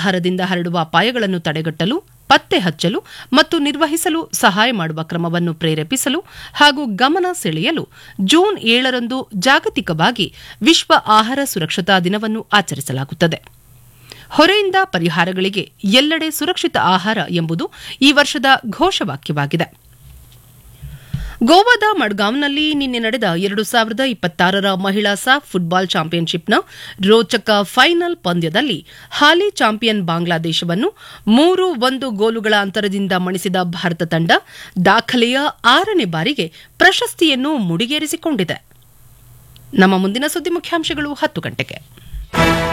ಆಹಾರದಿಂದ ಹರಡುವ ಅಪಾಯಗಳನ್ನು ತಡೆಗಟ್ಟಲು ಪತ್ತೆ ಹಚ್ಚಲು ಮತ್ತು ನಿರ್ವಹಿಸಲು ಸಹಾಯ ಮಾಡುವ ಕ್ರಮವನ್ನು ಪ್ರೇರೇಪಿಸಲು ಹಾಗೂ ಗಮನ ಸೆಳೆಯಲು ಜೂನ್ ಏಳರಂದು ಜಾಗತಿಕವಾಗಿ ವಿಶ್ವ ಆಹಾರ ಸುರಕ್ಷತಾ ದಿನವನ್ನು ಆಚರಿಸಲಾಗುತ್ತದೆ ಹೊರೆಯಿಂದ ಪರಿಹಾರಗಳಿಗೆ ಎಲ್ಲೆಡೆ ಸುರಕ್ಷಿತ ಆಹಾರ ಎಂಬುದು ಈ ವರ್ಷದ ಘೋಷವಾಕ್ಯವಾಗಿದೆ ಗೋವಾದ ಮಡ್ಗಾಂವ್ನಲ್ಲಿ ನಿನ್ನೆ ನಡೆದ ಎರಡು ಸಾವಿರದ ಇಪ್ಪತ್ತಾರರ ಮಹಿಳಾ ಸಾಫ್ ಫುಟ್ಬಾಲ್ ಚಾಂಪಿಯನ್ಶಿಪ್ನ ರೋಚಕ ಫೈನಲ್ ಪಂದ್ಯದಲ್ಲಿ ಹಾಲಿ ಚಾಂಪಿಯನ್ ಬಾಂಗ್ಲಾದೇಶವನ್ನು ಮೂರು ಒಂದು ಗೋಲುಗಳ ಅಂತರದಿಂದ ಮಣಿಸಿದ ಭಾರತ ತಂಡ ದಾಖಲೆಯ ಆರನೇ ಬಾರಿಗೆ ಪ್ರಶಸ್ತಿಯನ್ನು ಮುಡಿಗೇರಿಸಿಕೊಂಡಿದೆ ನಮ್ಮ ಮುಂದಿನ ಸುದ್ದಿ ಮುಖ್ಯಾಂಶಗಳು ಹತ್ತು ಗಂಟೆಗೆ